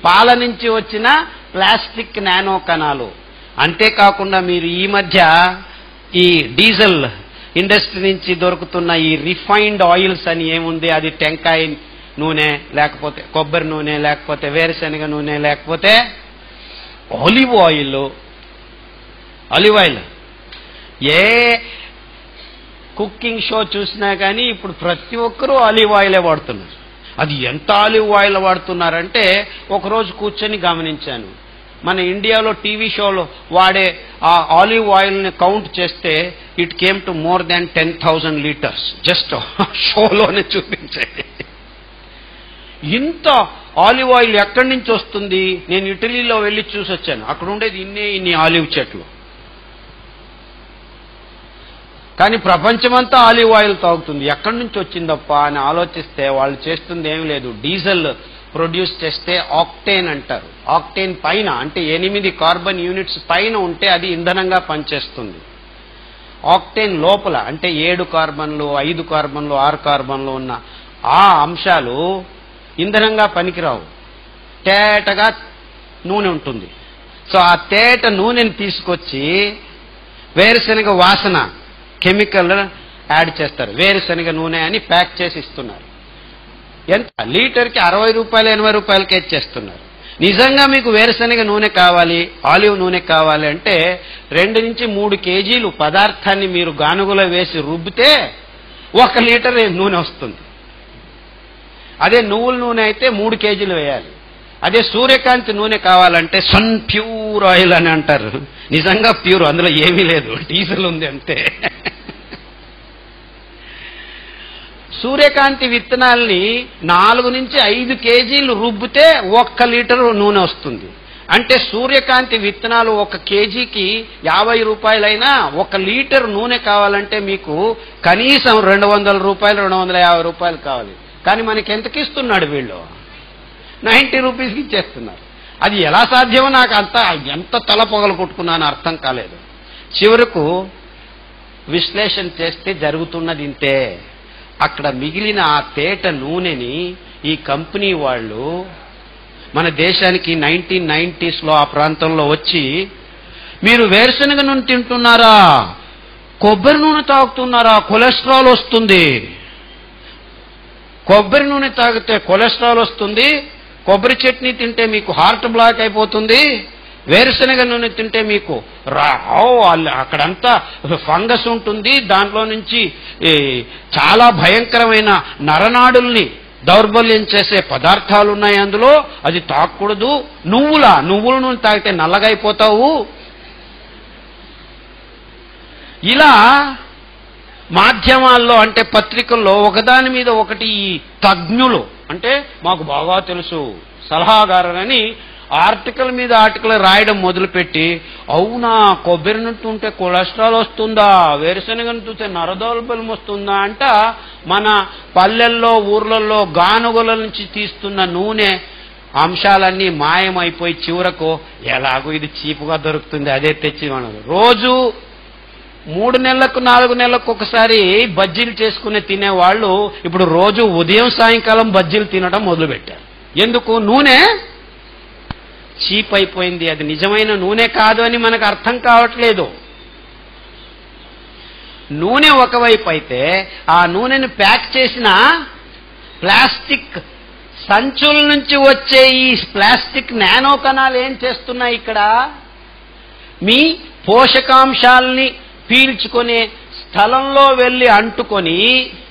పాల నుంచి వచ్చిన ప్లాస్టిక్ నానో కణాలు అంతేకాకుండా మీరు ఈ మధ్య ఈ డీజిల్ ఇండస్ట్రీ నుంచి దొరుకుతున్న ఈ రిఫైన్డ్ ఆయిల్స్ అని ఏముంది అది టెంకాయ నూనె లేకపోతే కొబ్బరి నూనె లేకపోతే వేరుశనగ నూనె లేకపోతే ఆలివ్ ఆయిల్ ఆలివ్ ఆయిల్ ఏ కుకింగ్ షో చూసినా కానీ ఇప్పుడు ప్రతి ఒక్కరూ ఆలివ్ ఆయిలే వాడుతున్నారు అది ఎంత ఆలివ్ ఆయిల్ వాడుతున్నారంటే ఒకరోజు కూర్చొని గమనించాను మన ఇండియాలో టీవీ షోలో వాడే ఆ ఆలివ్ ఆయిల్ని కౌంట్ చేస్తే it came to more than ten thousand litres just షోలోనే చూపించేది ఇంత ఆలివ్ ఆయిల్ ఎక్కడి నుంచి వస్తుంది నేను ఇటలీలో వెళ్ళి చూసి వచ్చాను అక్కడ ఉండేది ఇన్నే ఇన్ని ఆలివ్ చెట్లు కానీ ప్రపంచమంతా ఆలివ్ ఆయిల్ తాగుతుంది ఎక్కడి నుంచి వచ్చిందప్ప అని ఆలోచిస్తే వాళ్ళు చేస్తుంది ఏం లేదు డీజిల్ ప్రొడ్యూస్ చేస్తే ఆక్టేన్ అంటారు ఆక్టేన్ పైన అంటే ఎనిమిది కార్బన్ యూనిట్స్ పైన ఉంటే అది ఇంధనంగా పనిచేస్తుంది ఆక్టేన్ లోపల అంటే ఏడు కార్బన్లు ఐదు కార్బన్లు ఆరు కార్బన్లు ఉన్న ఆ అంశాలు ఇంధనంగా పనికిరావు తేటగా నూనె ఉంటుంది సో ఆ తేట నూనెని తీసుకొచ్చి వేరుశనగ వాసన కెమికల్ యాడ్ చేస్తారు వేరుశనగ నూనె అని ప్యాక్ చేసి ఇస్తున్నారు ఎంత లీటర్కి అరవై రూపాయలు ఎనభై రూపాయలకే ఇచ్చేస్తున్నారు నిజంగా మీకు వేరుశనగ నూనె కావాలి ఆలివ్ నూనె కావాలి అంటే రెండు నుంచి మూడు కేజీలు పదార్థాన్ని మీరు గానుగులో వేసి రుబ్బితే ఒక లీటర్ నూనె వస్తుంది అదే నువ్వుల నూనె అయితే మూడు కేజీలు వేయాలి అదే సూర్యకాంతి నూనె కావాలంటే సన్ ప్యూర్ ఆయిల్ అని అంటారు నిజంగా ప్యూర్ అందులో ఏమీ లేదు డీజిల్ ఉంది అంతే సూర్యకాంతి విత్తనాల్ని నాలుగు నుంచి ఐదు కేజీలు రుబ్బితే ఒక్క లీటరు నూనె వస్తుంది అంటే సూర్యకాంతి విత్తనాలు ఒక కేజీకి యాభై రూపాయలైనా ఒక లీటర్ నూనె కావాలంటే మీకు కనీసం రెండు వందల రూపాయలు రెండు వందల యాభై రూపాయలు కావాలి కానీ మనకి ఎంతకి ఇస్తున్నాడు వీళ్ళు నైంటీ రూపీస్కి ఇచ్చేస్తున్నారు అది ఎలా సాధ్యమో నాకు అంత ఎంత తల పొగలు కొట్టుకున్నానో అర్థం కాలేదు చివరకు విశ్లేషణ చేస్తే జరుగుతున్నది ఇంతే అక్కడ మిగిలిన ఆ తేట నూనెని ఈ కంపెనీ వాళ్ళు మన దేశానికి నైన్టీన్ నైన్టీస్లో ఆ ప్రాంతంలో వచ్చి మీరు వేరుశనగ నూనె తింటున్నారా కొబ్బరి నూనె తాగుతున్నారా కొలెస్ట్రాల్ వస్తుంది కొబ్బరి నూనె తాగితే కొలెస్ట్రాల్ వస్తుంది కొబ్బరి చట్నీ తింటే మీకు హార్ట్ బ్లాక్ అయిపోతుంది వేరుశనగ నూనె తింటే మీకు రా ఓ, అల్ల- అక్కడంతా ఫంగస్ ఉంటుంది దాంట్లో నుంచి ఈ, చాలా భయంకరమైన నరనాడుల్ని దౌర్బల్యం చేసే పదార్థాలు ఉన్నాయి అందులో అది తాగకూడదు నువ్వులా నువ్వుల నూనె తాగితే నల్లగైపోతావు ఇలా మాధ్యమాల్లో అంటే పత్రికల్లో ఒకదాని మీద ఒకటి ఈ తజ్ఞులు అంటే మాకు బాగా తెలుసు సలహాదారులని ఆర్టికల్ మీద ఆర్టికల్ రాయడం మొదలుపెట్టి అవునా కొబ్బరి నుండి ఉంటే కొలెస్ట్రాల్ వస్తుందా వేరుశనగ నుండి నరదోల్బలం వస్తుందా అంట మన పల్లెల్లో ఊర్లలో గానుగల నుంచి తీస్తున్న నూనె అంశాలన్నీ మాయమైపోయి చివరకు ఎలాగో ఇది చీపుగా దొరుకుతుంది అదే తెచ్చి మనం రోజు మూడు నెలలకు నాలుగు నెలలకు ఒకసారి బజ్జీలు చేసుకుని తినేవాళ్ళు ఇప్పుడు రోజు ఉదయం సాయంకాలం బజ్జీలు తినడం మొదలుపెట్టారు ఎందుకు నూనె చీప్ అయిపోయింది అది నిజమైన నూనె కాదు అని మనకు అర్థం కావట్లేదు నూనె ఒకవైపు అయితే ఆ నూనెను ప్యాక్ చేసిన ప్లాస్టిక్ సంచుల నుంచి వచ్చే ఈ ప్లాస్టిక్ నానో కణాలు ఏం చేస్తున్నాయి ఇక్కడ మీ పోషకాంశాలని పీల్చుకునే స్థలంలో వెళ్ళి అంటుకొని